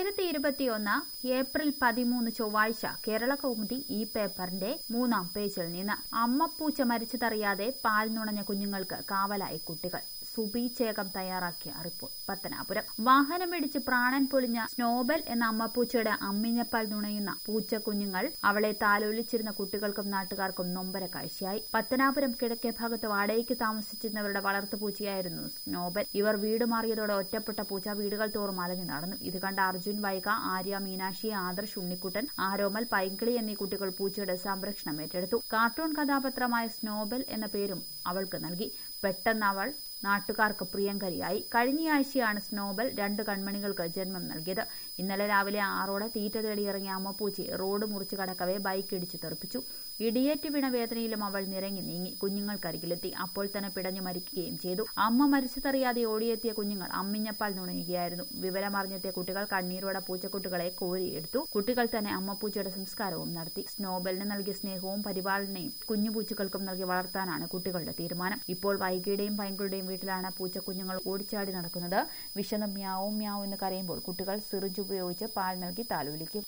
രണ്ടായിരത്തി ഇരുപത്തിയൊന്ന് ഏപ്രിൽ പതിമൂന്ന് ചൊവ്വാഴ്ച കേരള കൗമുദി ഈ പേപ്പറിന്റെ മൂന്നാം പേജിൽ നിന്ന് അമ്മപ്പൂച്ച മരിച്ചതറിയാതെ പാൽ നുണഞ്ഞ കുഞ്ഞുങ്ങൾക്ക് കാവലായി കുട്ടികൾ സുബി ചേകം തയ്യാറാക്കിയ റിപ്പോർട്ട് പത്തനാപുരം വാഹനമിടിച്ച് പ്രാണൻ പൊളിഞ്ഞ സ്നോബൽ എന്ന അമ്മപ്പൂച്ചയുടെ അമ്മിഞ്ഞപ്പാൽ നുണയുന്ന പൂച്ച കുഞ്ഞുങ്ങൾ അവളെ താലോലിച്ചിരുന്ന കുട്ടികൾക്കും നാട്ടുകാർക്കും നൊമ്പര കാഴ്ചയായി പത്തനാപുരം കിഴക്കേ ഭാഗത്ത് വാടകയ്ക്ക് താമസിച്ചിരുന്നവരുടെ വളർത്തുപൂച്ചയായിരുന്നു സ്നോബൽ ഇവർ വീട് മാറിയതോടെ ഒറ്റപ്പെട്ട പൂച്ച വീടുകൾ തോറും അലഞ്ഞു നടന്നു ഇത് കണ്ട അർജുൻ വൈക ആര്യ മീനാക്ഷി ആദർശ് ഉണ്ണിക്കുട്ടൻ ആരോമൽ പൈങ്കിളി എന്നീ കുട്ടികൾ പൂച്ചയുടെ സംരക്ഷണം ഏറ്റെടുത്തു കാർട്ടൂൺ കഥാപാത്രമായ സ്നോബൽ എന്ന പേരും അവൾക്ക് നൽകി പെട്ടെന്ന് അവൾ നാട്ടുകാർക്ക് പ്രിയങ്കരിയായി കഴിഞ്ഞയാഴ്ചയാണ് സ്നോബൽ രണ്ട് കൺമണികൾക്ക് ജന്മം നൽകിയത് ഇന്നലെ രാവിലെ ആറോടെ തീറ്റ തേടിയിറങ്ങിയ അമ്മപ്പൂച്ചി റോഡ് മുറിച്ച് കടക്കവേ ബൈക്ക് ഇടിച്ചു തെറിപ്പിച്ചു ഇടിയേറ്റ് വീണ വേദനയിലും അവൾ നിരങ്ങി നീങ്ങി കുഞ്ഞുങ്ങൾക്കരികിലെത്തി അപ്പോൾ തന്നെ പിടഞ്ഞു മരിക്കുകയും ചെയ്തു അമ്മ മരിച്ചതറിയാതെ ഓടിയെത്തിയ കുഞ്ഞുങ്ങൾ അമ്മിഞ്ഞപ്പാൽ നുണയുകയായിരുന്നു വിവരമറിഞ്ഞെത്തിയ കുട്ടികൾ കണ്ണീരോടെ പൂച്ചക്കുട്ടികളെ കോരിയെടുത്തു കുട്ടികൾ തന്നെ അമ്മപ്പൂച്ചയുടെ സംസ്കാരവും നടത്തി സ്നോബലിന് നൽകിയ സ്നേഹവും പരിപാലനയും കുഞ്ഞു പൂച്ചകൾക്കും നൽകി വളർത്താനാണ് കുട്ടികളുടെ തീരുമാനം ഇപ്പോൾ വൈകിയുടെയും പൈങ്കളുടെയും വീട്ടിലാണ് പൂച്ചക്കുഞ്ഞുങ്ങൾ ഓടിച്ചാടി നടക്കുന്നത് വിശന്ന് മ്യാവും മ്യാവും എന്ന് കരയുമ്പോൾ കുട്ടികൾ സിറിജ് ഉപയോഗിച്ച് പാൽ നൽകി താലോലിക്കും